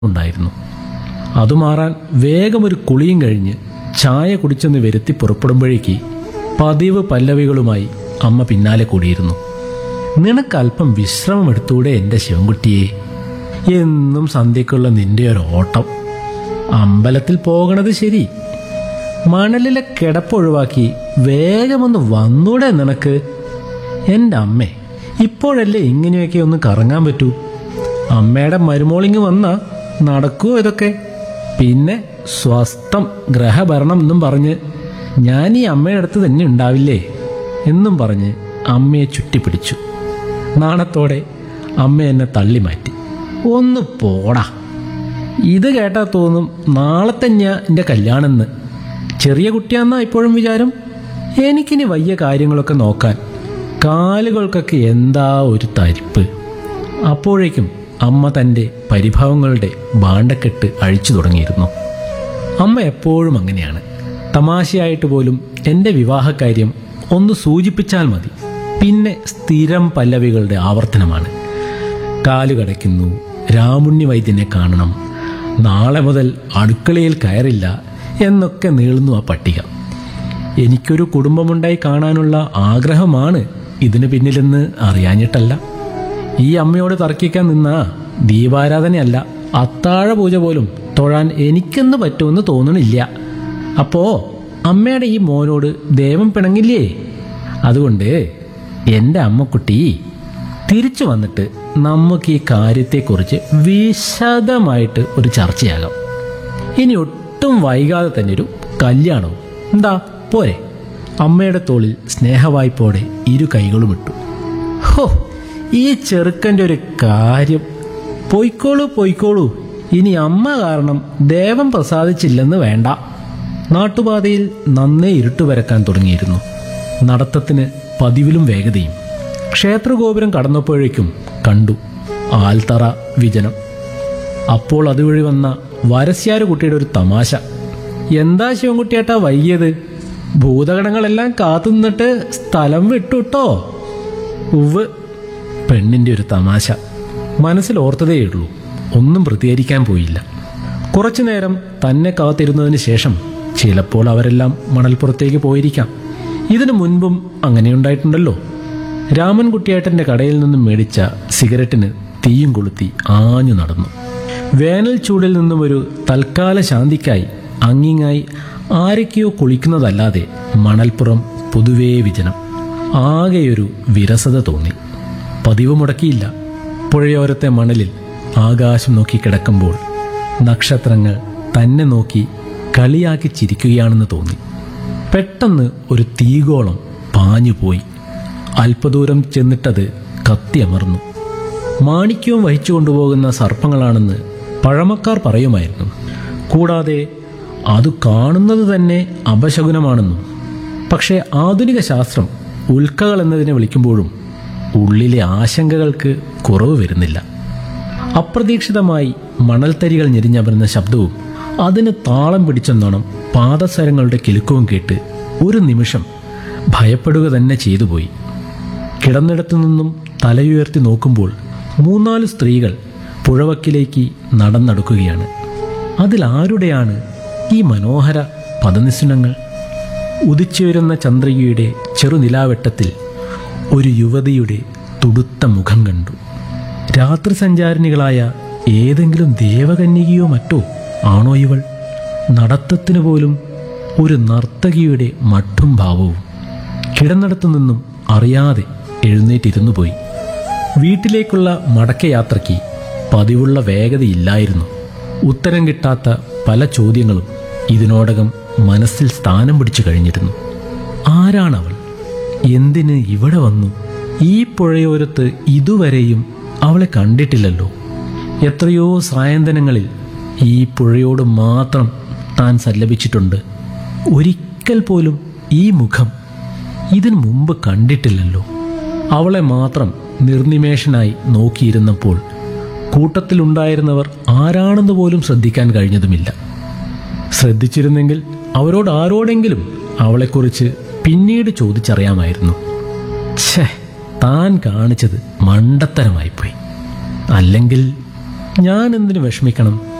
ഉണ്ടായിരുന്നു അത് മാറാൻ വേഗം ഒരു കുളിയും കഴിഞ്ഞ് ചായ കുടിച്ചെന്ന് വരുത്തി പുറപ്പെടുമ്പോഴേക്ക് പതിവ് പല്ലവികളുമായി അമ്മ പിന്നാലെ കൂടിയിരുന്നു നിനക്ക് അല്പം വിശ്രമം എടുത്തൂടെ എൻ്റെ ശിവൻകുട്ടിയെ എന്നും സന്ധ്യക്കുള്ള നിന്റെ ഒരു ഓട്ടം അമ്പലത്തിൽ പോകണത് ശരി മണലിലെ കിടപ്പൊഴിവാക്കി വേഗമൊന്ന് വന്നൂടെ നിനക്ക് എൻ്റെ അമ്മേ ഇപ്പോഴല്ലേ ഇങ്ങനെയൊക്കെ ഒന്ന് കറങ്ങാൻ പറ്റൂ അമ്മയുടെ മരുമോളിങ് വന്ന നടക്കുമോ ഇതൊക്കെ പിന്നെ സ്വസ്ഥം ഗ്രഹഭരണം എന്നും പറഞ്ഞ് ഞാൻ ഈ അമ്മയുടെ അടുത്ത് തന്നെ ഉണ്ടാവില്ലേ എന്നും പറഞ്ഞ് അമ്മയെ ചുറ്റിപ്പിടിച്ചു നാണത്തോടെ അമ്മ എന്നെ തള്ളി മാറ്റി ഒന്ന് പോടാ ഇത് കേട്ടാ തോന്നും നാളെ തന്നെയാ എൻ്റെ കല്യാണമെന്ന് ചെറിയ കുട്ടിയാന്നാ ഇപ്പോഴും വിചാരം എനിക്കിനി വയ്യ കാര്യങ്ങളൊക്കെ നോക്കാൻ കാലുകൾക്കൊക്കെ എന്താ ഒരു തരിപ്പ് അപ്പോഴേക്കും അമ്മ തൻ്റെ പരിഭവങ്ങളുടെ ഭാണ്ഡക്കെട്ട് അഴിച്ചു തുടങ്ങിയിരുന്നു അമ്മ എപ്പോഴും അങ്ങനെയാണ് തമാശയായിട്ട് പോലും എൻ്റെ വിവാഹകാര്യം ഒന്ന് സൂചിപ്പിച്ചാൽ മതി പിന്നെ സ്ഥിരം പല്ലവികളുടെ ആവർത്തനമാണ് കാലു കടയ്ക്കുന്നു രാമുണ്ണി വൈദ്യനെ കാണണം നാളെ മുതൽ അടുക്കളയിൽ കയറില്ല എന്നൊക്കെ നീളുന്നു ആ പട്ടിക എനിക്കൊരു കുടുംബമുണ്ടായി കാണാനുള്ള ആഗ്രഹമാണ് ഇതിന് പിന്നിലെന്ന് അറിയാഞ്ഞിട്ടല്ല ഈ അമ്മയോട് തർക്കിക്കാൻ നിന്നാ ദീപാരാധനയല്ല അത്താഴ പൂജ പോലും തൊഴാൻ എനിക്കെന്ന് പറ്റുമെന്ന് തോന്നണില്ല അപ്പോ അമ്മയുടെ ഈ മോനോട് ദേവം പിണങ്ങില്ലേ അതുകൊണ്ട് എൻ്റെ അമ്മക്കുട്ടി തിരിച്ചു വന്നിട്ട് നമുക്ക് ഈ കാര്യത്തെക്കുറിച്ച് വിശദമായിട്ട് ഒരു ചർച്ചയാകാം ഇനി ഒട്ടും വൈകാതെ തന്നെ ഒരു കല്യാണവും എന്താ പോരെ അമ്മയുടെ തോളിൽ സ്നേഹവായ്പോടെ ഇരു കൈകളും ഇട്ടു ഹോ ഈ ചെറുക്കൻ്റെ ഒരു കാര്യം പൊയ്ക്കോളൂ പൊയ്ക്കോളൂ ഇനി അമ്മ കാരണം ദേവം പ്രസാദിച്ചില്ലെന്ന് വേണ്ട നാട്ടുപാതയിൽ നന്നേ ഇരുട്ട് വരക്കാൻ തുടങ്ങിയിരുന്നു നടത്തത്തിന് പതിവിലും വേഗതയും ക്ഷേത്രഗോപുരം കടന്നപ്പോഴേക്കും കണ്ടു ആൽത്തറ വിജനം അപ്പോൾ അതുവഴി വന്ന വരസ്യാര് കുട്ടിയുടെ ഒരു തമാശ എന്താ ശിവൻകുട്ടിയേട്ടാ വൈകിയത് ഭൂതഗണങ്ങളെല്ലാം കാത്തു നിന്നിട്ട് സ്ഥലം വിട്ടുട്ടോ ഉവ് പെണ്ണിന്റെ ഒരു തമാശ മനസ്സിൽ ഓർത്തതേയുള്ളൂ ഒന്നും പ്രതികരിക്കാൻ പോയില്ല കുറച്ചു നേരം തന്നെ കാത്തിരുന്നതിന് ശേഷം ചിലപ്പോൾ അവരെല്ലാം മണൽപ്പുറത്തേക്ക് പോയിരിക്കാം ഇതിനു മുൻപും അങ്ങനെയുണ്ടായിട്ടുണ്ടല്ലോ രാമൻകുട്ടിയേട്ടന്റെ കടയിൽ നിന്നും മേടിച്ച സിഗരറ്റിന് തീയും കൊളുത്തി ആഞ്ഞു നടന്നു വേനൽ ചൂടിൽ നിന്നും ഒരു തൽക്കാല ശാന്തിക്കായി അങ്ങിങ്ങായി ആരൊക്കെയോ കുളിക്കുന്നതല്ലാതെ മണൽപ്പുറം പൊതുവേ വിജനം ആകെയൊരു വിരസത തോന്നി പതിവ് മുടക്കിയില്ല പുഴയോരത്തെ മണലിൽ ആകാശം നോക്കി കിടക്കുമ്പോൾ നക്ഷത്രങ്ങൾ തന്നെ നോക്കി കളിയാക്കി ചിരിക്കുകയാണെന്ന് തോന്നി പെട്ടെന്ന് ഒരു തീഗോളം പാഞ്ഞുപോയി അല്പദൂരം ചെന്നിട്ടത് കത്തിയമർന്നു മാണിക്യവും വഹിച്ചു കൊണ്ടുപോകുന്ന സർപ്പങ്ങളാണെന്ന് പഴമക്കാർ പറയുമായിരുന്നു കൂടാതെ അത് കാണുന്നത് തന്നെ അപശകുനമാണെന്നും പക്ഷേ ആധുനിക ശാസ്ത്രം ഉൽക്കകൾ എന്നതിനെ വിളിക്കുമ്പോഴും ഉള്ളിലെ ആശങ്കകൾക്ക് കുറവ് വരുന്നില്ല അപ്രതീക്ഷിതമായി മണൽത്തരികൾ ഞെരിഞ്ഞമരുന്ന ശബ്ദവും അതിന് താളം പിടിച്ചെന്നോണം പാദസരങ്ങളുടെ കിലുക്കവും കേട്ട് ഒരു നിമിഷം ഭയപ്പെടുക തന്നെ ചെയ്തുപോയി കിടന്നിടത്തു നിന്നും തലയുയർത്തി നോക്കുമ്പോൾ മൂന്നാല് സ്ത്രീകൾ പുഴവക്കിലേക്ക് നടന്നടുക്കുകയാണ് അതിലാരുടെയാണ് ഈ മനോഹര പദനിസുനങ്ങൾ ഉദിച്ചുയരുന്ന ചന്ദ്രികയുടെ ചെറുനിലാവെട്ടത്തിൽ ഒരു യുവതിയുടെ തുടുത്ത മുഖം കണ്ടു രാത്രി സഞ്ചാരിണികളായ ഏതെങ്കിലും ദേവകന്യകയോ മറ്റോ ആണോ ഇവൾ നടത്തത്തിനു പോലും ഒരു നർത്തകിയുടെ മട്ടും ഭാവവും കിടന്നിടത്തു നിന്നും അറിയാതെ എഴുന്നേറ്റിരുന്നു പോയി വീട്ടിലേക്കുള്ള മടക്കയാത്രയ്ക്ക് പതിവുള്ള വേഗതയില്ലായിരുന്നു ഉത്തരം കിട്ടാത്ത പല ചോദ്യങ്ങളും ഇതിനോടകം മനസ്സിൽ സ്ഥാനം പിടിച്ചു കഴിഞ്ഞിരുന്നു ആരാണവൾ എന്തിന് ഇവിടെ വന്നു ഈ പുഴയോരത്ത് ഇതുവരെയും അവളെ കണ്ടിട്ടില്ലല്ലോ എത്രയോ സായന്തനങ്ങളിൽ ഈ പുഴയോട് മാത്രം താൻ സല്ലപിച്ചിട്ടുണ്ട് ഒരിക്കൽ പോലും ഈ മുഖം ഇതിനു മുമ്പ് കണ്ടിട്ടില്ലല്ലോ അവളെ മാത്രം നിർനിമേഷനായി നോക്കിയിരുന്നപ്പോൾ കൂട്ടത്തിലുണ്ടായിരുന്നവർ ആരാണെന്ന് പോലും ശ്രദ്ധിക്കാൻ കഴിഞ്ഞതുമില്ല ശ്രദ്ധിച്ചിരുന്നെങ്കിൽ അവരോട് ആരോടെങ്കിലും അവളെക്കുറിച്ച് പിന്നീട് ചോദിച്ചറിയാമായിരുന്നു ഛേ താൻ കാണിച്ചത് മണ്ടത്തരമായിപ്പോയി അല്ലെങ്കിൽ ഞാൻ എന്തിനു വിഷമിക്കണം